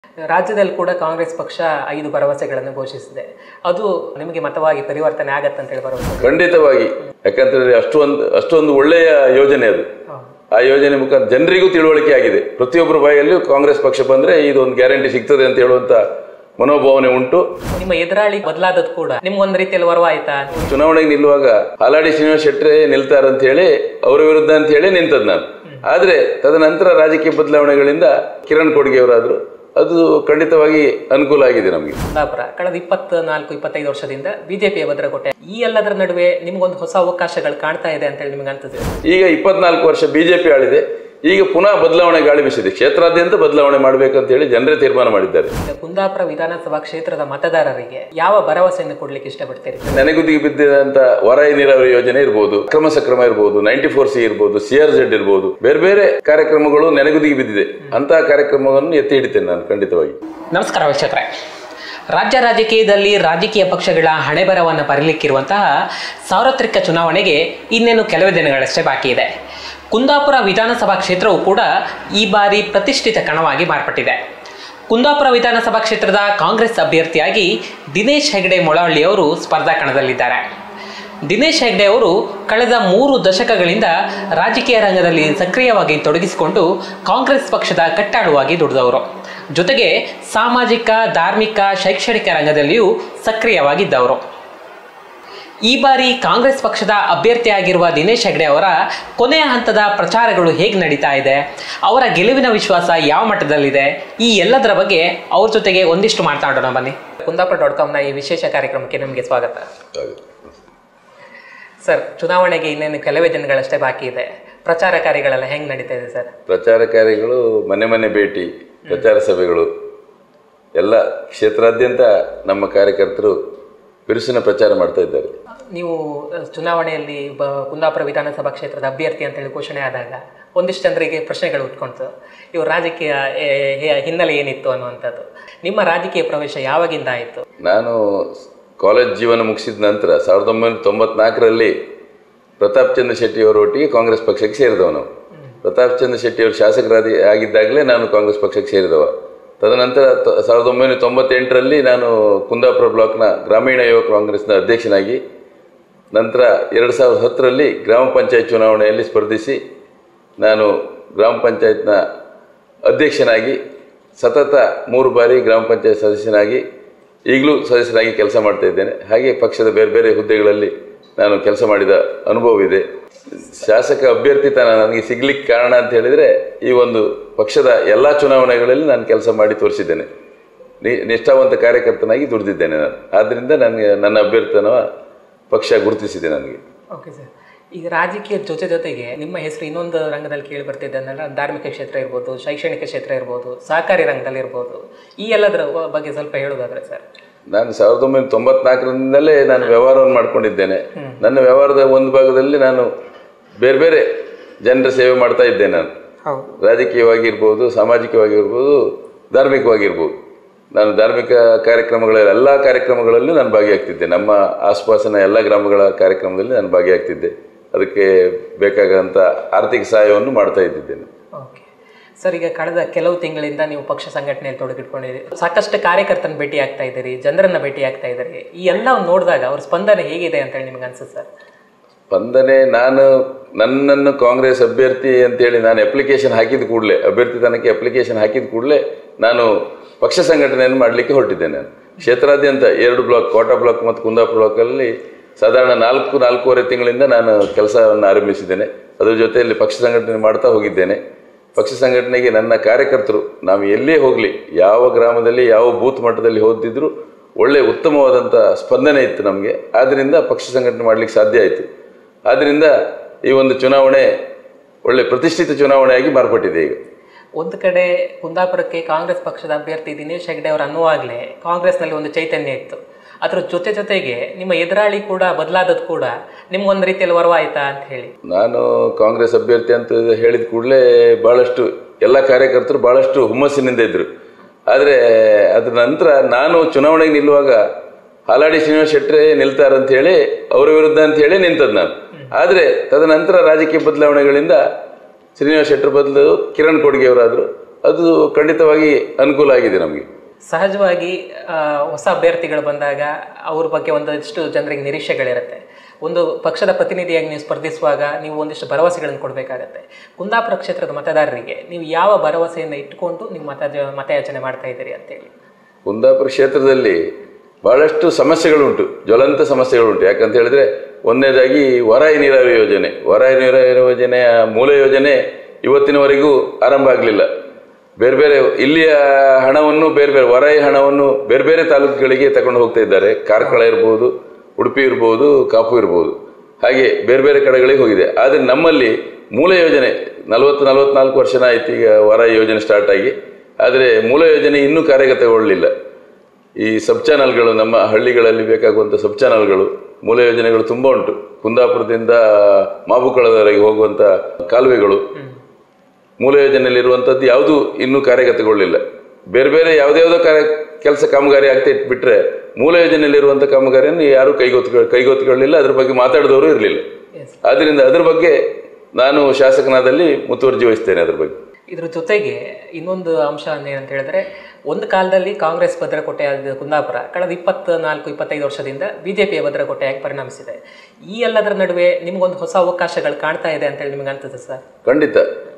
ರಾಜ್ಯದಲ್ಲಿ ಕೂಡ ಕಾಂಗ್ರೆಸ್ ಪಕ್ಷ ಐದು ಭರವಸೆಗಳನ್ನು ಘೋಷಿಸಿದೆ ಅದು ನಿಮಗೆ ಮತವಾಗಿ ಪರಿವರ್ತನೆ ಆಗತ್ತಂತ ಹೇಳಿ ಭರವಸೆ ಖಂಡಿತವಾಗಿ ಯಾಕಂತಂದ್ರೆ ಅಷ್ಟೊಂದು ಅಷ್ಟೊಂದು ಒಳ್ಳೆಯ ಯೋಜನೆ ಅದು ಹೌದು. ಆ ಯೋಜನೆ ಮುಖಾಂತರ ಜನರಿಗೂ ತಿಳುವಳಿಕೆ ಆಗಿದೆ ಪ್ರತಿಯೊಬ್ಬರ ಬಾಯಲ್ಲೂ ಕಾಂಗ್ರೆಸ್ ಪಕ್ಷ ಬಂದ್ರೆ ಇದು ಒಂದು ಗ್ಯಾರಂಟಿ ಸಿಗ್ತದೆ ಅಂತ ಹೇಳುವಂತ ಮನೋಭಾವನೆ ಉಂಟು ನಿಮ್ಮ ಎದುರಾಳಿ ಬದಲಾದದ್ದು ಕೂಡ ನಿಮ್ಗೊಂದು ರೀತಿಯಲ್ಲಿ ವರವಾಯ್ತಾ ಚುನಾವಣೆಗೆ ನಿಲ್ಲುವಾಗ ಹಾಲಾಡಿ ಶ್ರೀನಿವಾಸ್ ಶೆಟ್ರೆ ನಿಲ್ತಾರ ಅಂತ ಹೇಳಿ ಅವರ ವಿರುದ್ಧ ಅಂತ ಹೇಳಿ ನಿಂತದ್ ನಾನು ಆದ್ರೆ ತದನಂತರ ರಾಜಕೀಯ ಬದಲಾವಣೆಗಳಿಂದ ಕಿರಣ್ ಕೊಡ್ಗೆಯವರಾದ್ರು ಅದು ಖಂಡಿತವಾಗಿ ಅನುಕೂಲ ಆಗಿದೆ ನಮಗೆ ಕುಂದಾಪುರ ಕಳೆದ ಇಪ್ಪತ್ತ ನಾಲ್ಕು ಇಪ್ಪತ್ತೈದು ವರ್ಷದಿಂದ ಬಿಜೆಪಿಯ ಭದ್ರಕೋಟೆ ಈ ಎಲ್ಲದರ ನಡುವೆ ನಿಮ್ಗೊಂದು ಹೊಸ ಅವಕಾಶಗಳು ಕಾಣ್ತಾ ಇದೆ ಅಂತ ಹೇಳಿ ನಿಮ್ಗೆ ಅನ್ಸುತ್ತೆ ಈಗ ಇಪ್ಪತ್ನಾಲ್ಕು ವರ್ಷ ಬಿಜೆಪಿ ಆಳಿದೆ ಈಗ ಪುನಃ ಬದಲಾವಣೆ ಗಾಳಿ ಬೀಸಿದೆ ಕ್ಷೇತ್ರಾದ್ಯಂತ ಬದಲಾವಣೆ ಮಾಡಬೇಕಂತ ಹೇಳಿ ಜನರೇ ತೀರ್ಮಾನ ಮಾಡಿದ್ದಾರೆ ಈಗ ಕುಂದಾಪುರ ವಿಧಾನಸಭಾ ಕ್ಷೇತ್ರದ ಮತದಾರರಿಗೆ ಯಾವ ಭರವಸೆಯನ್ನು ಕೊಡ್ಲಿಕ್ಕೆ ಇಷ್ಟಪಡ್ತೀರಿ ನೆನೆಗುದಿಗೆ ಬಿದ್ದಿದಂತ ವರಾಯಿ ನೀರಾವರಿ ಯೋಜನೆ ಇರ್ಬೋದು ಕ್ರಮ ಸಕ್ರಮ ಇರ್ಬೋದು ನೈಂಟಿ ಫೋರ್ ಸಿ ಇರ್ಬೋದು ಸಿ ಆರ್ ಜೆಡ್ ಇರ್ಬೋದು ಬೇರೆ ಬೇರೆ ಕಾರ್ಯಕ್ರಮಗಳು ನೆನೆಗುದಿಗೆ ಬಿದ್ದಿದೆ ಅಂತಹ ಕಾರ್ಯಕ್ರಮವನ್ನು ಎತ್ತಿ ಹಿಡಿತೇನೆ ನಾನು ಖಂಡಿತವಾಗಿ ನಮಸ್ಕಾರ ವೀಕ್ಷಕರೇ ರಾಜ್ಯ ರಾಜಕೀಯದಲ್ಲಿ ರಾಜಕೀಯ ಪಕ್ಷಗಳ ಹಣೆಬರವನ್ನು ಬರಲಿಕ್ಕಿರುವಂತಹ ಸಾರ್ವತ್ರಿಕ ಚುನಾವಣೆಗೆ ಇನ್ನೇನು ಕೆಲವೇ ದಿನಗಳಷ್ಟೇ ಬಾಕಿ ಇದೆ ಕುಂದಾಪುರ ವಿಧಾನಸಭಾ ಕ್ಷೇತ್ರವು ಕೂಡ ಈ ಬಾರಿ ಪ್ರತಿಷ್ಠಿತ ಕಣವಾಗಿ ಮಾರ್ಪಟ್ಟಿದೆ ಕುಂದಾಪುರ ವಿಧಾನಸಭಾ ಕ್ಷೇತ್ರದ ಕಾಂಗ್ರೆಸ್ ಅಭ್ಯರ್ಥಿಯಾಗಿ ದಿನೇಶ್ ಹೆಗಡೆ ಮೊಳವಳ್ಳಿಯವರು ಸ್ಪರ್ಧಾ ಕಣದಲ್ಲಿದ್ದಾರೆ ದಿನೇಶ್ ಹೆಗ್ಡೆ ಅವರು ಕಳೆದ ಮೂರು ದಶಕಗಳಿಂದ ರಾಜಕೀಯ ರಂಗದಲ್ಲಿ ಸಕ್ರಿಯವಾಗಿ ತೊಡಗಿಸಿಕೊಂಡು ಕಾಂಗ್ರೆಸ್ ಪಕ್ಷದ ಕಟ್ಟಾಳುವಾಗಿ ದುಡಿದವರು ಜೊತೆಗೆ ಸಾಮಾಜಿಕ ಧಾರ್ಮಿಕ ಶೈಕ್ಷಣಿಕ ರಂಗದಲ್ಲಿಯೂ ಸಕ್ರಿಯವಾಗಿದ್ದವರು ಈ ಬಾರಿ ಕಾಂಗ್ರೆಸ್ ಪಕ್ಷದ ಅಭ್ಯರ್ಥಿಯಾಗಿರುವ ದಿನೇಶ್ ಹೆಗ್ಡೆ ಅವರ ಕೊನೆಯ ಹಂತದ ಪ್ರಚಾರಗಳು ಹೇಗೆ ನಡೀತಾ ಇದೆ ಅವರ ಗೆಲುವಿನ ವಿಶ್ವಾಸ ಯಾವ ಮಟ್ಟದಲ್ಲಿದೆ ಈ ಎಲ್ಲದರ ಬಗ್ಗೆ ಅವ್ರ ಜೊತೆಗೆ ಒಂದಿಷ್ಟು ಮಾತನಾಡೋಣ ಬನ್ನಿ ಕುಂದಾಪುರ ಡಾಟ್ ಕಾಮ್ನ ಈ ವಿಶೇಷ ಕಾರ್ಯಕ್ರಮಕ್ಕೆ ನಿಮಗೆ ಸ್ವಾಗತ ಸರ್ ಚುನಾವಣೆಗೆ ಇನ್ನೇನು ಕೆಲವೇ ದಿನಗಳಷ್ಟೇ ಬಾಕಿ ಇದೆ ಪ್ರಚಾರ ಕಾರ್ಯಗಳೆಲ್ಲ ಹೆಂಗೆ ನಡೀತಾ ಇದೆ ಸರ್ ಪ್ರಚಾರ ಕಾರ್ಯಗಳು ಮನೆ ಮನೆ ಭೇಟಿ ಪ್ರಚಾರ ಸಭೆಗಳು ಎಲ್ಲ ಕ್ಷೇತ್ರಾದ್ಯಂತ ನಮ್ಮ ಕಾರ್ಯಕರ್ತರು ಬಿರುಸಿನ ಪ್ರಚಾರ ಮಾಡ್ತಾ ಇದ್ದಾರೆ ನೀವು ಅಹ್, ಚುನಾವಣೆಯಲ್ಲಿ ಬ ಕುಂದಾಪುರ ವಿಧಾನಸಭಾ ಕ್ಷೇತ್ರದ ಅಭ್ಯರ್ಥಿ ಅಂತೇಳಿ ಘೋಷಣೆ ಆದಾಗ ಒಂದಿಷ್ಟು ಜನರಿಗೆ ಪ್ರಶ್ನೆಗಳು ಉಟ್ಕೊಳ್ತು ಇವ್ರ ರಾಜಕೀಯ ಏ- ಏ- ಹಿನ್ನೆಲೆ ಏನಿತ್ತು ಅನ್ನುವಂಥದ್ದು ನಿಮ್ಮ ರಾಜಕೀಯ ಪ್ರವೇಶ ಯಾವಾಗಿಂದ ಆಯಿತು ನಾನು ಕಾಲೇಜ್ ಜೀವನ ಮುಗಿಸಿದ ನಂತರ ಸಾವಿರದ ಒಂಬೈನೂರ ತೊಂಬತ್ನಾಲ್ಕರಲ್ಲಿ ಪ್ರತಾಪ್ ಚಂದ್ರ ಶೆಟ್ಟಿ ಅವರೊಟ್ಟಿಗೆ ಕಾಂಗ್ರೆಸ್ ಪಕ್ಷಕ್ಕೆ ಸೇರಿದವ ನಾವು ಪ್ರತಾಪ್ ಚಂದ್ರ ಶೆಟ್ಟಿ ಅವರು ಶಾಸಕರಾದಿ ಆಗಿದ್ದಾಗಲೇ ನಾನು ಕಾಂಗ್ರೆಸ್ ಪಕ್ಷಕ್ಕೆ ಸೇರಿದವ ತದನಂತರ ತ- ಸಾವಿರದ ಒಂಬೈನೂರ ತೊಂಬತ್ತೆಂಟರಲ್ಲಿ ನಾನು ಕುಂದಾಪುರ ಬ್ಲಾಕ್ನ ಗ್ರಾಮೀಣ ಯುವ ಕಾಂಗ್ರೆಸ್ನ ಅಧ್ಯಕ್ಷನಾಗಿ ನಂತರ ಎರಡು ಸಾವಿರದ ಹತ್ತರಲ್ಲಿ ಗ್ರಾಮ ಪಂಚಾಯತ್ ಚುನಾವಣೆಯಲ್ಲಿ ಸ್ಪರ್ಧಿಸಿ ನಾನು ಗ್ರಾಮ ಪಂಚಾಯತ್ನ ಅಧ್ಯಕ್ಷನಾಗಿ ಸತತ ಮೂರು ಬಾರಿ ಗ್ರಾಮ ಪಂಚಾಯತ್ ಸದಸ್ಯನಾಗಿ ಈಗಲೂ ಸದಸ್ಯನಾಗಿ ಕೆಲಸ ಮಾಡ್ತಾ ಇದ್ದೇನೆ ಹಾಗೆ ಪಕ್ಷದ ಬೇರೆ ಬೇರೆ ಹುದ್ದೆಗಳಲ್ಲಿ ನಾನು ಕೆಲಸ ಮಾಡಿದ ಅನುಭವವಿದೆ ಶಾಸಕ ಅಭ್ಯರ್ಥಿತನ ನನಗೆ ಸಿಗ್ಲಿಕ್ಕೆ ಕಾರಣ ಅಂತ ಹೇಳಿದರೆ ಈ ಒಂದು ಪಕ್ಷದ ಎಲ್ಲ ಚುನಾವಣೆಗಳಲ್ಲಿ ನಾನು ಕೆಲಸ ಮಾಡಿ ತೋರಿಸಿದ್ದೇನೆ ನಿ ನಿಷ್ಠಾವಂತ ಕಾರ್ಯಕರ್ತನಾಗಿ ದುಡಿದಿದ್ದೇನೆ ನಾನು ಆದ್ದರಿಂದ ನನಗೆ ನನ್ನ ಅಭ್ಯರ್ಥಿತನ ಪಕ್ಷ ಗುರುತಿಸಿದೆ ನನಗೆ ಓಕೆ ಸರ್ ಈಗ ರಾಜಕೀಯದ ಜೊತೆ ಜೊತೆಗೆ ನಿಮ್ಮ ಹೆಸರು ಇನ್ನೊಂದು ರಂಗದಲ್ಲಿ ಕೇಳಿ ಬರ್ತಿದ್ದೆ ಅಂದ್ರೆ ಧಾರ್ಮಿಕ ಕ್ಷೇತ್ರ ಇರ್ಬೋದು ಶೈಕ್ಷಣಿಕ ಕ್ಷೇತ್ರ ಇರ್ಬೋದು ಸಹಕಾರಿ ರಂಗದಲ್ಲಿ ಇರ್ಬೋದು ಈ ಎಲ್ಲದರ ಬಗ್ಗೆ ಸ್ವಲ್ಪ ಹೇಳೋದಾದ್ರೆ ಸರ್ ನಾನು ಸಾವಿರದ ಒಂಬೈನೂರ ತೊಂಬತ್ನಾಲ್ಕರಿಂದಲೇ ನಾನು ವ್ಯವಹಾರವನ್ನು ಮಾಡ್ಕೊಂಡಿದ್ದೇನೆ ನನ್ನ ವ್ಯವಹಾರದ ಒಂದು ಭಾಗದಲ್ಲಿ ನಾನು ಬೇರೆ ಬೇರೆ ಜನರ ಸೇವೆ ಮಾಡ್ತಾ ಇದ್ದೇನೆ ನಾನು ಹೌದು ರಾಜಕೀಯವಾಗಿರ್ಬೋದು ಸಾಮಾಜಿಕವಾಗಿರ್ಬೋದು ಧಾರ್ಮಿಕವಾಗಿರ್ಬೋದು ನಾನು ಧಾರ್ಮಿಕ ಕಾರ್ಯಕ್ರಮಗಳ ಎಲ್ಲ ಕಾರ್ಯಕ್ರಮಗಳಲ್ಲೂ ನಾನು ಭಾಗಿಯಾಗ್ತಿದ್ದೆ ನಮ್ಮ ಆಸುಪಾಸಿನ ಎಲ್ಲ ಗ್ರಾಮಗಳ ಕಾರ್ಯಕ್ರಮದಲ್ಲಿ ನಾನು ಭಾಗಿಯಾಗ್ತಿದ್ದೆ ಅದಕ್ಕೆ ಬೇಕಾದಂಥ ಆರ್ಥಿಕ ಸಹಾಯವನ್ನು ಮಾಡ್ತಾ ಇದ್ದಿದ್ದೇನೆ ಓಕೆ ಸರ್ ಈಗ ಕಳೆದ ಕೆಲವು ತಿಂಗಳಿಂದ ನೀವು ಪಕ್ಷ ಸಂಘಟನೆಯಲ್ಲಿ ತೊಡಗಿಟ್ಕೊಂಡಿದ್ದೀರಿ ಸಾಕಷ್ಟು ಕಾರ್ಯಕರ್ತನ ಭೇಟಿ ಆಗ್ತಾ ಇದ್ದೀರಿ ಜನರನ್ನ ಭೇಟಿ ಆಗ್ತಾ ಇದ್ದೀರಿ ಈ ಎಲ್ಲ ನೋಡಿದಾಗ ಅವ್ರ ಸ್ಪಂದನೆ ಹೇಗಿದೆ ಅಂತ ಹೇಳಿ ನಿಮ್ಗೆ ಅನ್ಸುತ್ತೆ ಸರ್ ಸ್ಪಂದನೆ ನಾನು ನನ್ನನ್ನು ಕಾಂಗ್ರೆಸ್ ಅಭ್ಯರ್ಥಿ ಅಂತೇಳಿ ನಾನು ಅಪ್ಲಿಕೇಶನ್ ಹಾಕಿದ ಕೂಡಲೇ ಅಭ್ಯರ್ಥಿತನಕ್ಕೆ ಅಪ್ಲಿಕೇಶನ್ ಹಾಕಿದ ಕೂಡಲೇ ನಾನು ಪಕ್ಷ ಸಂಘಟನೆಯನ್ನು ಮಾಡಲಿಕ್ಕೆ ಹೊರಟಿದ್ದೇನೆ ನಾನು ಕ್ಷೇತ್ರಾದ್ಯಂತ ಎರಡು ಬ್ಲಾಕ್ ಕೋಟಾ ಬ್ಲಾಕ್ ಮತ್ತು ಕುಂದಾಪುರ ಬ್ಲಾಕಲ್ಲಿ ಸಾಧಾರಣ ನಾಲ್ಕು ನಾಲ್ಕೂವರೆ ತಿಂಗಳಿಂದ ನಾನು ಕೆಲಸವನ್ನು ಆರಂಭಿಸಿದ್ದೇನೆ ಅದರ ಜೊತೆಯಲ್ಲಿ ಪಕ್ಷ ಸಂಘಟನೆ ಮಾಡ್ತಾ ಹೋಗಿದ್ದೇನೆ ಪಕ್ಷ ಸಂಘಟನೆಗೆ ನನ್ನ ಕಾರ್ಯಕರ್ತರು ನಾವು ಎಲ್ಲೇ ಹೋಗಲಿ ಯಾವ ಗ್ರಾಮದಲ್ಲಿ ಯಾವ ಬೂತ್ ಮಟ್ಟದಲ್ಲಿ ಹೋದಿದ್ರು ಒಳ್ಳೆ ಉತ್ತಮವಾದಂಥ ಸ್ಪಂದನೆ ಇತ್ತು ನಮಗೆ ಆದ್ದರಿಂದ ಪಕ್ಷ ಸಂಘಟನೆ ಮಾಡಲಿಕ್ಕೆ ಸಾಧ್ಯ ಆಯಿತು ಆದ್ದರಿಂದ ಈ ಒಂದು ಚುನಾವಣೆ ಒಳ್ಳೆ ಪ್ರತಿಷ್ಠಿತ ಚುನಾವಣೆಯಾಗಿ ಮಾರ್ಪಟ್ಟಿದೆ ಈಗ ಒಂದು ಕಡೆ ಕುಂದಾಪುರಕ್ಕೆ ಕಾಂಗ್ರೆಸ್ ಪಕ್ಷದ ಅಭ್ಯರ್ಥಿ ದಿನೇಶ್ ಹೆಗ್ಡೆ ಅವರು ಅನ್ನುವಾಗಲೇ ಕಾಂಗ್ರೆಸ್ನಲ್ಲಿ ಒಂದು ಚೈತನ್ಯ ಇತ್ತು ಅದರ ಜೊತೆ ಜೊತೆಗೆ ನಿಮ್ಮ ಎದುರಾಳಿ ಕೂಡ ಬದಲಾದದ್ದು ಕೂಡ ನಿಮ್ಗೊಂದು ರೀತಿಯಲ್ಲಿ ವರವಾಯ್ತಾ ಅಂತ ಹೇಳಿ ನಾನು ಕಾಂಗ್ರೆಸ್ ಅಭ್ಯರ್ಥಿ ಅಂತ ಹೇಳಿದ ಕೂಡಲೇ ಭಾಳಷ್ಟು ಎಲ್ಲ ಕಾರ್ಯಕರ್ತರು ಭಾಳಷ್ಟು ಹುಮ್ಮಸ್ಸಿನಿಂದ ಇದ್ದರು ಆದರೆ ಅದ್ರ ನಂತರ ನಾನು ಚುನಾವಣೆಗೆ ನಿಲ್ಲುವಾಗ ಹಾಲಾಡಿ ಶ್ರೀನಿವಾಸ್ ಶೆಟ್ರೆ ನಿಲ್ತಾರೆ ಅಂತ ಹೇಳಿ ಅವರ ವಿರುದ್ಧ ಅಂತ ಹೇಳಿ ನಿಂತದ್ದು ನಾನು ಆದರೆ ತದನಂತರ ರಾಜಕೀಯ ಬದಲಾವಣೆಗಳಿಂದ ಶ್ರೀನಿವಾಸ್ ಶೆಟ್ಟರ್ ಬದಲು ಕಿರಣ್ ಕೊಡ್ಗೆಯವರಾದರು ಅದು ಖಂಡಿತವಾಗಿ ಅನುಕೂಲ ಆಗಿದೆ ನಮಗೆ ಸಹಜವಾಗಿ ಆ, ಹೊಸ ಅಭ್ಯರ್ಥಿಗಳು ಬಂದಾಗ ಅವ್ರ ಬಗ್ಗೆ ಒಂದಷ್ಟು ಜನರಿಗೆ ನಿರೀಕ್ಷೆಗಳಿರುತ್ತೆ ಒಂದು ಪಕ್ಷದ ಪ್ರತಿನಿಧಿಯಾಗಿ ನೀವು ಸ್ಪರ್ಧಿಸುವಾಗ ನೀವು ಒಂದಿಷ್ಟು ಭರವಸೆಗಳನ್ನು ಕೊಡಬೇಕಾಗತ್ತೆ ಕುಂದಾಪುರ ಕ್ಷೇತ್ರದ ಮತದಾರರಿಗೆ ನೀವು ಯಾವ ಭರವಸೆಯನ್ನು ಇಟ್ಕೊಂಡು ನೀವು ಮತ ಮತಯಾಚನೆ ಮಾಡ್ತಾ ಇದ್ದೀರಿ ಅಂತೇಳಿ ಕುಂದಾಪುರ ಕ್ಷೇತ್ರದಲ್ಲಿ ಬಹಳಷ್ಟು ಸಮಸ್ಯೆಗಳುಂಟು ಜ್ವಲಂತ ಸಮಸ್ಯೆಗಳುಂಟು ಯಾಕಂತ ಹೇಳಿದ್ರೆ ಒಂದನೇದಾಗಿ ವರಾಯಿ ನೀರಾವರಿ ಯೋಜನೆ ವರಾಯಿ ನೀರಾವರಿ ಯೋಜನೆಯ ಮೂಲ ಯೋಜನೆ ಇವತ್ತಿನವರೆಗೂ ಆರಂಭ ಆಗಲಿಲ್ಲ ಬೇರೆ ಬೇರೆ ಇಲ್ಲಿಯ ಹಣವನ್ನು ಬೇರೆ ಬೇರೆ ವರಾಯಿ ಹಣವನ್ನು ಬೇರೆ ಬೇರೆ ತಾಲೂಕುಗಳಿಗೆ ತಗೊಂಡು ಹೋಗ್ತಾ ಇದ್ದಾರೆ ಕಾರ್ಕಳ ಇರ್ಬೋದು ಉಡುಪಿ ಇರ್ಬೋದು ಕಾಪು ಇರ್ಬೋದು ಹಾಗೆ ಬೇರೆ ಬೇರೆ ಕಡೆಗಳಿಗೆ ಹೋಗಿದೆ ಆದರೆ ನಮ್ಮಲ್ಲಿ ಮೂಲ ಯೋಜನೆ ನಲವತ್ತು ನಲವತ್ನಾಲ್ಕು ವರ್ಷನ ಆಯ್ತು ಈಗ ವರಾಯಿ ಯೋಜನೆ ಸ್ಟಾರ್ಟ್ ಆಗಿ ಆದರೆ ಮೂಲ ಯೋಜನೆ ಇನ್ನೂ ಕಾರ್ಯಗತಗೊಳ್ಳಲಿಲ್ಲ ಈ ಸಬ್ ಚಾನಲ್ಗಳು ನಮ್ಮ ಹಳ್ಳಿಗಳಲ್ಲಿ ಬೇಕಾಗುವಂಥ ಸಬ್ ಚಾನಲ್ಗಳು ಮೂಲ ಯೋಜನೆಗಳು ತುಂಬ ಉಂಟು ಕುಂದಾಪುರದಿಂದ ಮಾಬುಕಳದವರೆಗೆ ಹೋಗುವಂಥ ಕಾಲುವೆಗಳು ಮೂಲ ಯೋಜನೆಯಲ್ಲಿರುವಂಥದ್ದು ಯಾವುದೂ ಇನ್ನೂ ಕಾರ್ಯಗತಗೊಳ್ಳಿಲ್ಲ ಬೇರೆ ಬೇರೆ ಯಾವುದ್ಯಾವುದೋ ಕಾರ್ಯ ಕೆಲಸ ಕಾಮಗಾರಿ ಆಗ್ತಾ ಇಟ್ಬಿಟ್ರೆ ಮೂಲ ಯೋಜನೆಯಲ್ಲಿರುವಂಥ ಕಾಮಗಾರಿಯನ್ನು ಯಾರೂ ಕೈಗೊತ್ತು ಕೈಗೊತ್ತಿಕೊಳ್ಳಲಿಲ್ಲ ಅದ್ರ ಬಗ್ಗೆ ಮಾತಾಡಿದವರು ಇರಲಿಲ್ಲ ಎಸ್ ಆದ್ದರಿಂದ ಅದ್ರ ಬಗ್ಗೆ ನಾನು ಶಾಸಕನಾದಲ್ಲಿ ಮುತುವರ್ಜಿ ವಹಿಸ್ತೇನೆ ಅದ್ರ ಬಗ್ಗೆ ಇದ್ರ ಜೊತೆಗೆ ಇನ್ನೊಂದು ಅಂಶ ಏನಂತ ಹೇಳಿದ್ರೆ ಒಂದು ಕಾಲದಲ್ಲಿ ಕಾಂಗ್ರೆಸ್ ಭದ್ರಕೋಟೆಯಾದ ಕುಂದಾಪುರ ಕಳೆದ ಇಪ್ಪತ್ತ ನಾಲ್ಕು ಇಪ್ಪತ್ತೈದು ವರ್ಷದಿಂದ ಬಿಜೆಪಿಯ ಭದ್ರಕೋಟೆಯಾಗಿ ಪರಿಣಮಿಸಿದೆ ಈ ಎಲ್ಲದರ ನಡುವೆ ನಿಮ್ಗೊಂದು ಹೊಸ ಅವಕಾಶಗಳು ಕಾಣ್ತಾ ಇದೆ ಅಂತೇಳಿ ನಿಮ್ಗೆ ಅನ್ಸುತ್ತೆ ಸರ್ ಖಂಡಿತ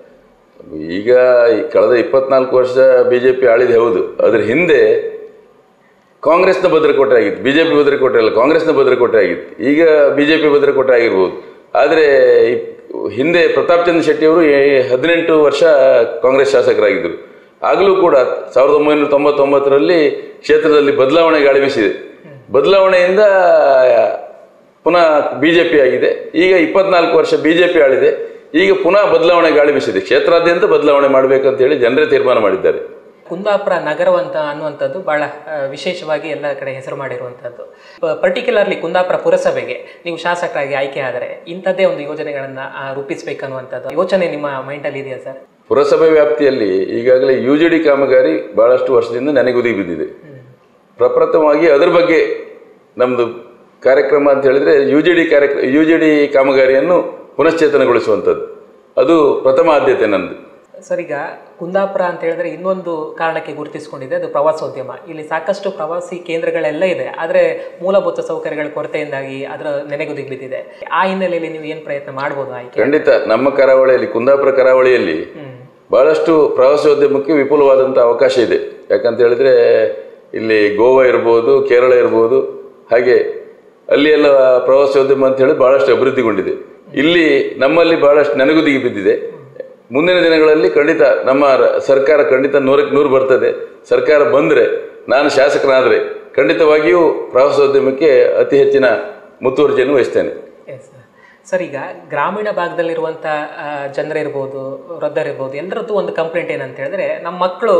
ಈಗ ಈ ಕಳೆದ ಇಪ್ಪತ್ನಾಲ್ಕು ವರ್ಷ ಬಿಜೆಪಿ ಆಳಿದೆ ಹೌದು ಅದ್ರ ಹಿಂದೆ ಕಾಂಗ್ರೆಸ್ನ ಭದ್ರಕೋಟೆ ಆಗಿತ್ತು ಬಿಜೆಪಿ ಭದ್ರಕೋಟೆ ಅಲ್ಲ ಕಾಂಗ್ರೆಸ್ನ ಭದ್ರಕೋಟೆ ಆಗಿತ್ತು ಈಗ ಬಿಜೆಪಿ ಭದ್ರಕೋಟೆ ಆಗಿರ್ಬೋದು ಆದರೆ ಈ ಹಿಂದೆ ಪ್ರತಾಪ್ ಚಂದ್ರ ಶೆಟ್ಟಿ ಅವರು ಹದಿನೆಂಟು ವರ್ಷ ಕಾಂಗ್ರೆಸ್ ಶಾಸಕರಾಗಿದ್ದರು ಆಗಲೂ ಕೂಡ ಸಾವಿರದ ಒಂಬೈನೂರ ತೊಂಬತ್ತೊಂಬತ್ತರಲ್ಲಿ ಕ್ಷೇತ್ರದಲ್ಲಿ ಬದಲಾವಣೆ ಗಾಳಿ ಬೀಸಿದೆ ಬದಲಾವಣೆಯಿಂದ ಪುನಃ ಬಿಜೆಪಿ ಆಗಿದೆ ಈಗ ಇಪ್ಪತ್ನಾಲ್ಕು ವರ್ಷ ಬಿಜೆಪಿ ಆಳಿದೆ ಈಗ ಪುನಃ ಬದಲಾವಣೆ ಗಾಳಿ ಬೀಸಿದೆ ಕ್ಷೇತ್ರಾದ್ಯಂತ ಬದಲಾವಣೆ ಮಾಡಬೇಕಂತ ಹೇಳಿ ಜನರೇ ತೀರ್ಮಾನ ಮಾಡಿದ್ದಾರೆ ಕುಂದಾಪುರ ನಗರವಂತ ಅನ್ನುವಂಥದ್ದು ಬಹಳ ಆ, ವಿಶೇಷವಾಗಿ ಎಲ್ಲ ಕಡೆ ಹೆಸರು ಮಾಡಿರುವಂಥದ್ದು ಪರ್ಟಿಕ್ಯುಲರ್ಲಿ ಕುಂದಾಪುರ ಪುರಸಭೆಗೆ ನೀವು ಶಾಸಕರಾಗಿ ಆಯ್ಕೆ ಆದರೆ ಇಂಥದ್ದೇ ಒಂದು ಯೋಜನೆಗಳನ್ನು ರೂಪಿಸಬೇಕನ್ನುವಂಥದ್ದು ಯೋಚನೆ ನಿಮ್ಮ ಮೈಂಡಲ್ಲಿ ಇದೆಯಾ ಸರ್ ಪುರಸಭೆ ವ್ಯಾಪ್ತಿಯಲ್ಲಿ ಈಗಾಗಲೇ ಯು ಜಿ ಡಿ ಕಾಮಗಾರಿ ಬಹಳಷ್ಟು ವರ್ಷದಿಂದ ನೆನೆಗುದಿ ಬಿದ್ದಿದೆ ಪ್ರಪ್ರಥಮವಾಗಿ ಅದರ ಬಗ್ಗೆ ನಮ್ಮದು ಕಾರ್ಯಕ್ರಮ ಅಂತ ಹೇಳಿದ್ರೆ ಯು ಜಿ ಡಿ ಕಾರ್ಯಕ್ರಮ ಯು ಜಿ ಡಿ ಕಾಮಗಾರಿಯನ್ನು ಪುನಶ್ಚೇತನಗೊಳಿಸುವಂಥದ್ದು ಅದು ಪ್ರಥಮ ಆದ್ಯತೆ ನಂದು ಸರ್ ಈಗ ಕುಂದಾಪುರ ಅಂತ ಹೇಳಿದ್ರೆ ಇನ್ನೊಂದು ಕಾರಣಕ್ಕೆ ಗುರುತಿಸಿಕೊಂಡಿದೆ ಅದು ಪ್ರವಾಸೋದ್ಯಮ ಇಲ್ಲಿ ಸಾಕಷ್ಟು ಪ್ರವಾಸಿ ಕೇಂದ್ರಗಳೆಲ್ಲ ಇದೆ ಆದರೆ ಮೂಲಭೂತ ಸೌಕರ್ಯಗಳ ಕೊರತೆಯಿಂದಾಗಿ ಅದರ ನೆನೆಗುದಿಗೆ ಬಿದ್ದಿದೆ ಆ ಹಿನ್ನೆಲೆಯಲ್ಲಿ ನೀವು ಏನು ಪ್ರಯತ್ನ ಮಾಡ್ಬೋದು ಆಯ್ಕೆ ಖಂಡಿತ ನಮ್ಮ ಕರಾವಳಿಯಲ್ಲಿ ಕುಂದಾಪುರ ಕರಾವಳಿಯಲ್ಲಿ ಹ್ಮ್ ಬಹಳಷ್ಟು ಪ್ರವಾಸೋದ್ಯಮಕ್ಕೆ ವಿಪುಲವಾದಂಥ ಅವಕಾಶ ಇದೆ ಯಾಕಂತ ಹೇಳಿದ್ರೆ ಇಲ್ಲಿ ಗೋವಾ ಇರ್ಬೋದು ಕೇರಳ ಇರ್ಬೋದು ಹಾಗೆ ಅಲ್ಲಿ ಎಲ್ಲ ಪ್ರವಾಸೋದ್ಯಮ ಅಂತ ಹೇಳಿ ಬಹಳಷ್ಟು ಅಭಿವೃದ್ಧಿಗೊಂಡಿದೆ ಇಲ್ಲಿ ನಮ್ಮಲ್ಲಿ ಬಹಳಷ್ಟು ನೆನಗುದಿಗೆ ಬಿದ್ದಿದೆ ಮುಂದಿನ ದಿನಗಳಲ್ಲಿ ಖಂಡಿತ ನಮ್ಮ ರ- ಸರ್ಕಾರ ಖಂಡಿತ ನೂರಕ್ಕೆ ನೂರು ಬರ್ತದೆ ಸರ್ಕಾರ ಬಂದರೆ ನಾನು ಶಾಸಕನಾದರೆ ಖಂಡಿತವಾಗಿಯೂ ಪ್ರವಾಸೋದ್ಯಮಕ್ಕೆ ಅತಿ ಹೆಚ್ಚಿನ ಮುತುವರ್ಜಿಯನ್ನು ವಹಿಸ್ತೇನೆ ಎಸ್ ಸರ್ ಈಗ ಗ್ರಾಮೀಣ ಭಾಗದಲ್ಲಿರುವಂಥ ಜನರಿರ್ಬೋದು ವೃದ್ಧರಿರ್ಬೋದು ಎಲ್ಲರದ್ದು ಒಂದು ಕಂಪ್ಲೇಂಟ್ ಏನಂತ ಹೇಳಿದ್ರೆ ನಮ್ಮ ಮಕ್ಕಳು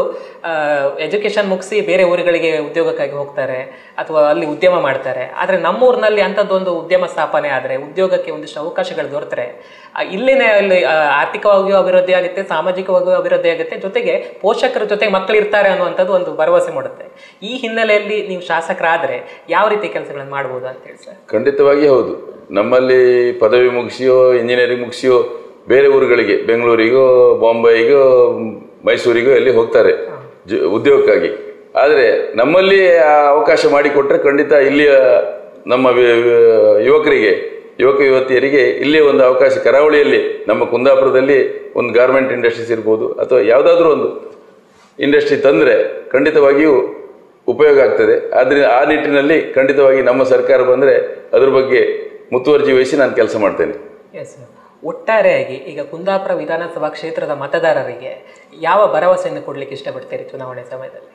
ಎಜುಕೇಷನ್ ಮುಗಿಸಿ ಬೇರೆ ಊರುಗಳಿಗೆ ಉದ್ಯೋಗಕ್ಕಾಗಿ ಹೋಗ್ತಾರೆ ಅಥವಾ ಅಲ್ಲಿ ಉದ್ಯಮ ಮಾಡ್ತಾರೆ ಆದರೆ ನಮ್ಮೂರಿನಲ್ಲಿ ಅಂಥದ್ದೊಂದು ಉದ್ಯಮ ಸ್ಥಾಪನೆ ಆದರೆ ಉದ್ಯೋಗಕ್ಕೆ ಒಂದಿಷ್ಟು ಅವಕಾಶಗಳು ದೊರೆತರೆ ಆ, ಇಲ್ಲಿನೇ ಅಲ್ಲಿ ಆ, ಆರ್ಥಿಕವಾಗಿಯೂ ಅಭಿವೃದ್ಧಿ ಆಗುತ್ತೆ ಸಾಮಾಜಿಕವಾಗಿಯೂ ಅಭಿವೃದ್ಧಿ ಆಗುತ್ತೆ ಜೊತೆಗೆ ಪೋಷಕರ ಜೊತೆ ಮಕ್ಕಳು ಇರ್ತಾರೆ ಅನ್ನುವಂಥದ್ದು ಒಂದು ಭರವಸೆ ಮಾಡುತ್ತೆ ಈ ಹಿನ್ನೆಲೆಯಲ್ಲಿ ನೀವು ಶಾಸಕರಾದರೆ ಯಾವ ರೀತಿ ಕೆಲಸಗಳನ್ನು ಮಾಡ್ಬೋದು ಅಂತೇಳಿ ಸರ್ ಖಂಡಿತವಾಗಿ ಹೌದು ನಮ್ಮಲ್ಲಿ ಪದವಿ ಮುಗಿಸಿಯೋ ಇಂಜಿನಿಯರಿಂಗ್ ಮುಗಿಸಿಯೋ ಬೇರೆ ಊರುಗಳಿಗೆ ಬೆಂಗಳೂರಿಗೋ ಬಾಂಬೆಗೋ ಮೈಸೂರಿಗೋ ಎಲ್ಲಿ ಹೋಗ್ತಾರೆ ಜ ಉದ್ಯೋಗಕ್ಕಾಗಿ ಆದರೆ ನಮ್ಮಲ್ಲಿ ಆ ಅವಕಾಶ ಮಾಡಿಕೊಟ್ರೆ ಖಂಡಿತ ಇಲ್ಲಿಯ ನಮ್ಮ ವಿ- ವಿ- ಯುವಕರಿಗೆ ಯುವಕ ಯುವತಿಯರಿಗೆ ಇಲ್ಲೇ ಒಂದು ಅವಕಾಶ ಕರಾವಳಿಯಲ್ಲಿ ನಮ್ಮ ಕುಂದಾಪುರದಲ್ಲಿ ಒಂದು ಗಾರ್ಮೆಂಟ್ ಇಂಡಸ್ಟ್ರೀಸ್ ಇರ್ಬೋದು ಅಥವಾ ಯಾವುದಾದ್ರೂ ಒಂದು ಇಂಡಸ್ಟ್ರಿ ತಂದರೆ ಖಂಡಿತವಾಗಿಯೂ ಉಪಯೋಗ ಆಗ್ತದೆ ಆದ್ದರಿಂದ ಆ ನಿಟ್ಟಿನಲ್ಲಿ ಖಂಡಿತವಾಗಿ ನಮ್ಮ ಸರ್ಕಾರ ಬಂದರೆ ಅದ್ರ ಬಗ್ಗೆ ಮುತುವರ್ಜಿ ವಹಿಸಿ ನಾನು ಕೆಲಸ ಮಾಡ್ತೇನೆ ಎಸ್ ಒಟ್ಟಾರೆಯಾಗಿ ಈಗ ಕುಂದಾಪುರ ವಿಧಾನಸಭಾ ಕ್ಷೇತ್ರದ ಮತದಾರರಿಗೆ ಯಾವ ಭರವಸೆಯನ್ನು ಕೊಡ್ಲಿಕ್ಕೆ ಇಷ್ಟಪಡ್ತೀರಿ ಚುನಾವಣೆ ಸಮಯದಲ್ಲಿ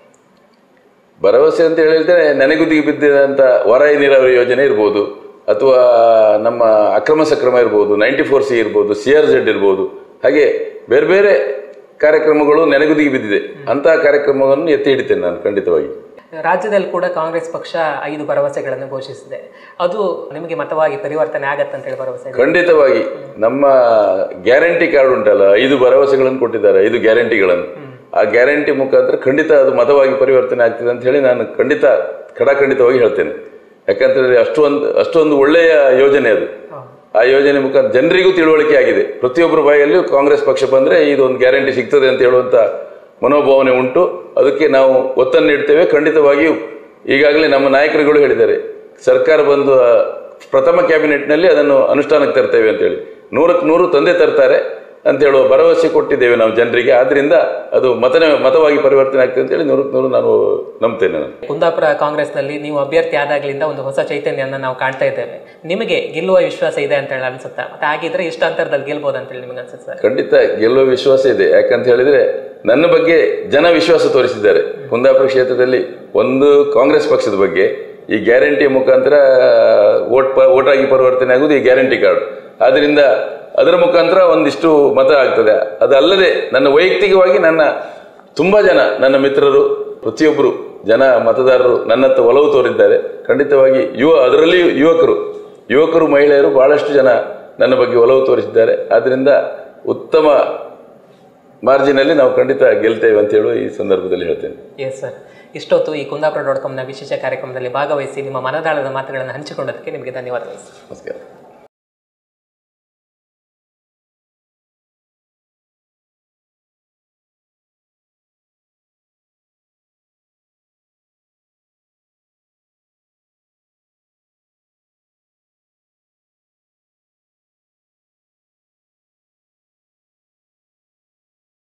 ಭರವಸೆ ಅಂತ ಹೇಳಿದ್ರೆ ನೆನೆಗುದಿಗೆ ಬಿದ್ದಿದಂಥ ವರಾಯಿ ನೀರಾವರಿ ಯೋಜನೆ ಇರ್ಬೋದು ಅಥವಾ ನಮ್ಮ ಅಕ್ರಮ ಸಕ್ರಮ ಇರ್ಬೋದು ನೈಂಟಿ ಫೋರ್ ಸಿ ಇರ್ಬೋದು ಸಿ ಆರ್ ಜೆಡ್ ಇರ್ಬೋದು ಹಾಗೆ ಬೇರೆ ಬೇರೆ ಕಾರ್ಯಕ್ರಮಗಳು ನೆನೆಗುದಿಗೆ ಬಿದ್ದಿದೆ ಅಂತಹ ಕಾರ್ಯಕ್ರಮವನ್ನು ಎತ್ತಿ ಹಿಡಿತೇನೆ ನಾನು ಖಂಡಿತವಾಗಿ ರಾಜ್ಯದಲ್ಲಿ ಕೂಡ ಕಾಂಗ್ರೆಸ್ ಪಕ್ಷ ಐದು ಭರವಸೆಗಳನ್ನು ಘೋಷಿಸಿದೆ ಅದು ನಿಮಗೆ ಮತವಾಗಿ ಪರಿವರ್ತನೆ ಆಗತ್ತೆ ಅಂತ ಹೇಳಿ ಭರವಸೆ ಇದೆ. ಖಂಡಿತವಾಗಿ ನಮ್ಮ ಗ್ಯಾರಂಟಿ ಕಾರ್ಡ್ ಉಂಟಲ್ಲ ಐದು ಭರವಸೆಗಳನ್ನು ಕೊಟ್ಟಿದ್ದಾರೆ ಐದು ಗ್ಯಾರಂಟಿಗಳನ್ನು ಆ ಗ್ಯಾರಂಟಿ ಮುಖಾಂತರ ಖಂಡಿತ ಅದು ಮತವಾಗಿ ಪರಿವರ್ತನೆ ಆಗ್ತದೆ ಅಂತ ಹೇಳಿ ನಾನು ಖಂಡಿತ ಖಡಾಖಂಡಿತವಾಗಿ ಹೇಳ್ತೇನೆ ಯಾಕಂತಂದ್ರೆ ಅಷ್ಟೊಂದು ಅಷ್ಟೊಂದು ಒಳ್ಳೆಯ ಯೋಜನೆ ಅದು ಹಾ. ಆ ಯೋಜನೆ ಮುಖಾಂತರ ಜನರಿಗೂ ತಿಳುವಳಿಕೆ ಆಗಿದೆ ಪ್ರತಿಯೊಬ್ಬರ ಬಾಯಲ್ಲಿಯೂ ಕಾಂಗ್ರೆಸ್ ಪಕ್ಷ ಬಂದ್ರೆ ಇದೊಂದು ಗ್ಯಾರಂಟಿ ಸಿಗ್ತದೆ ಅಂತ ಹೇಳುವಂತ ಮನೋಭಾವನೆ ಉಂಟು ಅದಕ್ಕೆ ನಾವು ಒತ್ತನ್ನು ನೀಡ್ತೇವೆ ಖಂಡಿತವಾಗಿಯೂ ಈಗಾಗಲೇ ನಮ್ಮ ನಾಯಕರುಗಳು ಹೇಳಿದ್ದಾರೆ ಸರ್ಕಾರ ಬಂದು ಆ, ಪ್ರಥಮ ಕ್ಯಾಬಿನೆಟ್ನಲ್ಲಿ ಅದನ್ನು ಅನುಷ್ಠಾನಕ್ಕೆ ತರ್ತೇವೆ ಅಂತೇಳಿ ನೂರಕ್ಕೆ ನೂರು ತಂದೆ ತರ್ತಾರೆ ಅಂತ ಹೇಳುವ ಭರವಸೆ ಕೊಟ್ಟಿದ್ದೇವೆ ನಾವು ಜನರಿಗೆ ಆದ್ರಿಂದ ಅದು ಮತನೇ ಮತವಾಗಿ ಪರಿವರ್ತನೆ ಆಗ್ತದೆ ಅಂತೇಳಿ ನೂರಕ್ಕೆ ನೂರು ನಾನು ನಂಬ್ತೇನೆ ನಾನು ಕುಂದಾಪುರ ಕಾಂಗ್ರೆಸ್ನಲ್ಲಿ ನೀವು ಅಭ್ಯರ್ಥಿ ಆದಾಗಲಿಂದ ಒಂದು ಹೊಸ ಚೈತನ್ಯನ ನಾವು ಕಾಣ್ತಾ ಇದ್ದೇವೆ ನಿಮಗೆ ಗೆಲ್ಲುವ ವಿಶ್ವಾಸ ಇದೆ ಅಂತ ಹೇಳಿ ಅನ್ಸುತ್ತಾ ಮತ್ತೆ ಹಾಗಿದ್ರೆ ಇಷ್ಟು ಅಂತರದಲ್ಲಿ ಗೆಲ್ಬೋದು ಅಂತ ಹೇಳಿ ನಿಮಗೆ ಅನ್ಸುತ್ತೆ ಸರ್ ಖಂಡಿತ ಗೆಲ್ಲುವ ವಿಶ್ವಾಸ ಇದೆ ಯಾಕಂತ ಹೇಳಿದ್ರೆ ನನ್ನ ಬಗ್ಗೆ ಜನ ವಿಶ್ವಾಸ ತೋರಿಸಿದ್ದಾರೆ ಕುಂದಾಪುರ ಕ್ಷೇತ್ರದಲ್ಲಿ ಒಂದು ಕಾಂಗ್ರೆಸ್ ಪಕ್ಷದ ಬಗ್ಗೆ ಈ ಗ್ಯಾರಂಟಿ ಮುಖಾಂತರ ವೋಟ್ ಪ ವೋಟ್ ಆಗಿ ಪರಿವರ್ತನೆ ಆಗುವುದು ಈ ಗ್ಯಾರಂಟಿ ಕಾರ್ಡ್ ಆದ್ರಿಂದ ಅದರ ಮುಖಾಂತರ ಒಂದಿಷ್ಟು ಮತ ಆಗ್ತದೆ ಅದಲ್ಲದೆ ನನ್ನ ವೈಯಕ್ತಿಕವಾಗಿ ನನ್ನ ತುಂಬಾ ಜನ ನನ್ನ ಮಿತ್ರರು ಪ್ರತಿಯೊಬ್ಬರು ಜನ ಮತದಾರರು ನನ್ನತ್ತ ಒಲವು ತೋರಿದ್ದಾರೆ ಖಂಡಿತವಾಗಿ ಯುವ ಅದರಲ್ಲಿ ಯುವಕರು ಯುವಕರು ಮಹಿಳೆಯರು ಬಹಳಷ್ಟು ಜನ ನನ್ನ ಬಗ್ಗೆ ಒಲವು ತೋರಿಸಿದ್ದಾರೆ ಆದ್ರಿಂದ ಉತ್ತಮ ಮಾರ್ಜಿನಲ್ಲಿ ನಾವು ಖಂಡಿತ ಗೆಲ್ತೇವೆ ಅಂತ ಹೇಳುವ ಈ ಸಂದರ್ಭದಲ್ಲಿ ಹೇಳ್ತೇನೆ ಎಸ್ ಸರ್ ಇಷ್ಟೊತ್ತು ಈ ಕುಂದಾಪುರ ಡಾಟ್ ಕಾಮ್ನ ವಿಶೇಷ ಕಾರ್ಯಕ್ರಮದಲ್ಲಿ ಭಾಗವಹಿಸಿ ನಿಮ್ಮ ಮನದಾಳದ ಮಾತುಗಳನ್ನು ಹಂಚಿಕೊಂಡದಕ್ಕೆ ನಿಮಗೆ ಧನ್ಯವಾದಗಳು ಸರ್ ನಮಸ್ಕಾರ